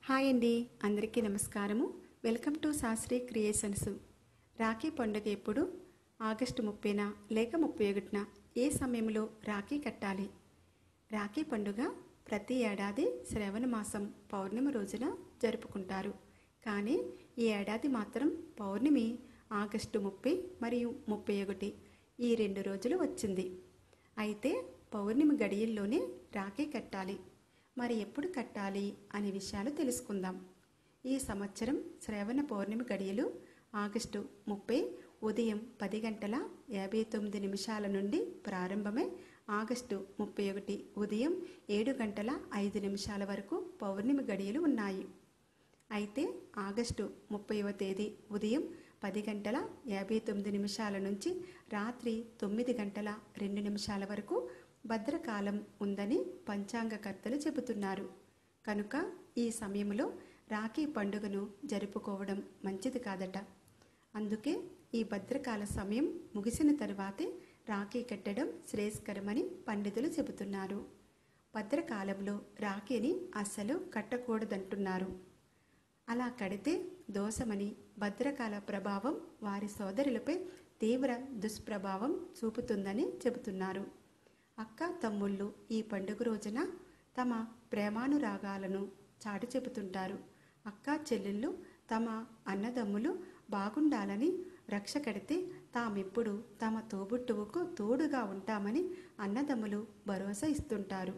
hi అండి అందరికీ నమస్కారము welcome to Shastri creations Rakhi పండుగ ఎప్పుడు ఆగస్టు ముప్పైన లేక ముప్పై ఒకటిన ఏ సమయంలో రాఖీ కట్టాలి రాఖీ పండుగ ప్రతి ఏడాది శ్రవణ మాసం పౌర్ణమి రోజున జరుపుకుంటారు కానీ ఈ ఏడాది మాత్రం పౌర్ణమి ఆగస్టు ముప్పై మరియు ముప్పై ఒకటి ఈ రెండు రోజులు వచ్చింది అయితే పౌర్ణమి గడియల్లోనే రాఖీ కట్టాలి మరి ఎప్పుడు కట్టాలి అనే విషయాలు తెలుసుకుందాం ఈ సంవత్సరం శ్రవణ పౌర్ణమి గడియలు ఆగస్టు ముప్పై ఉదయం పది గంటల యాభై తొమ్మిది నిమిషాల నుండి ప్రారంభమై ఆగస్టు ముప్పై ఒకటి ఉదయం ఏడు గంటల ఐదు నిమిషాల వరకు పౌర్ణమి గడియలు ఉన్నాయి అయితే ఆగస్టు ముప్పైవ తేదీ ఉదయం పది గంటల యాభై తొమ్మిది నిమిషాల నుంచి రాత్రి తొమ్మిది గంటల రెండు నిమిషాల వరకు భద్రకాలం ఉందని పంచాంగకర్తలు చెబుతున్నారు కనుక ఈ సమయంలో రాఖీ పండుగను జరుపుకోవడం మంచిది కాదట అందుకే ఈ భద్రకాల సమయం ముగిసిన తరువాతే రాఖీ కట్టడం శ్రేయస్కరమని పండితులు చెబుతున్నారు భద్రకాలంలో రాఖీని అస్సలు కట్టకూడదంటున్నారు అలా కడితే దోషమని భద్రకాల ప్రభావం వారి సోదరులపై తీవ్ర దుష్ప్రభావం చూపుతుందని చెబుతున్నారు అక్క తమ్ముళ్ళు ఈ పండుగ రోజున తమ ప్రేమానురాగాలను చాటు చెబుతుంటారు అక్క చెల్లెళ్ళు తమ అన్నదమ్ములు బాగుండాలని రక్ష కడితే తామెప్పుడు తమ తోబుట్టువుకు తోడుగా ఉంటామని అన్నదమ్ములు భరోసా ఇస్తుంటారు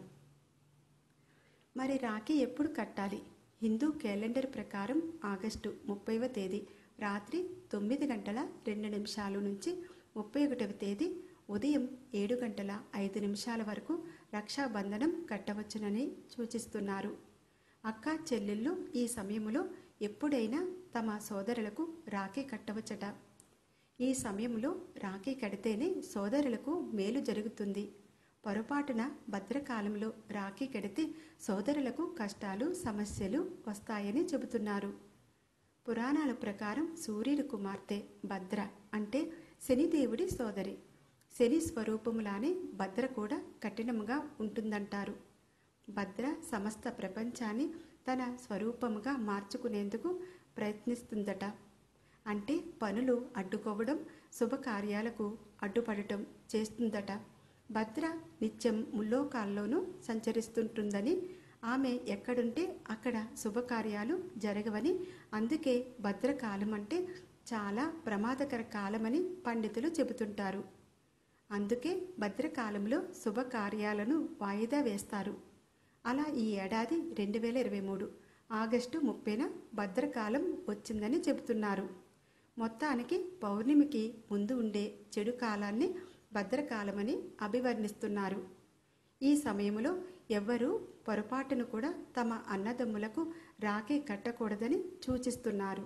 మరి రాఖీ ఎప్పుడు కట్టాలి హిందూ క్యాలెండర్ ప్రకారం ఆగస్టు ముప్పైవ తేదీ రాత్రి తొమ్మిది గంటల రెండు నిమిషాల నుంచి ముప్పై ఒకటవ తేదీ ఉదయం ఏడు గంటల ఐదు నిమిషాల వరకు రక్షాబంధనం కట్టవచ్చునని సూచిస్తున్నారు అక్క చెల్లెళ్ళు ఈ సమయంలో ఎప్పుడైనా తమ సోదరులకు రాఖీ కట్టవచ్చట ఈ సమయంలో రాఖీ కడితేనే సోదరులకు మేలు జరుగుతుంది పొరపాటున భద్రకాలంలో రాఖీ కడితే సోదరులకు కష్టాలు సమస్యలు వస్తాయని చెబుతున్నారు పురాణాల ప్రకారం సూర్యుడి కుమార్తె భద్ర అంటే శనిదేవుడి సోదరి శని స్వరూపములానే భద్ర కూడా కఠినముగా ఉంటుందంటారు భద్ర సమస్త ప్రపంచాన్ని తన స్వరూపముగా మార్చుకునేందుకు ప్రయత్నిస్తుందట అంటే పనులు అడ్డుకోవడం శుభకార్యాలకు అడ్డుపడటం చేస్తుందట భద్ర నిత్యం ముల్లోకాల్లోనూ సంచరిస్తుంటుందని ఆమె ఎక్కడుంటే అక్కడ శుభకార్యాలు జరగవని అందుకే భద్రకాలం అంటే చాలా ప్రమాదకర కాలమని పండితులు చెబుతుంటారు అందుకే భద్రకాలంలో శుభకార్యాలను వాయిదా వేస్తారు అలా ఈ ఏడాది రెండు వేల ఇరవై మూడు ఆగస్టు ముప్పైన భద్రకాలం వచ్చిందని చెబుతున్నారు మొత్తానికి పౌర్ణమికి ముందు ఉండే చెడు కాలాన్ని భద్రకాలమని అభివర్ణిస్తున్నారు ఈ సమయంలో ఎవ్వరూ పొరపాటును కూడా తమ అన్నదమ్ములకు రాఖీ కట్టకూడదని సూచిస్తున్నారు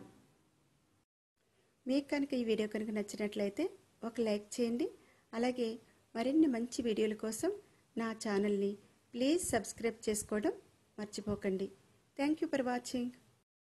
మీకు కనుక ఈ వీడియో కనుక నచ్చినట్లయితే ఒక లైక్ చేయండి అలాగే మరిన్ని మంచి వీడియోల కోసం నా ఛానల్ని ప్లీజ్ సబ్స్క్రైబ్ చేసుకోవడం మర్చిపోకండి థ్యాంక్ యూ ఫర్ వాచింగ్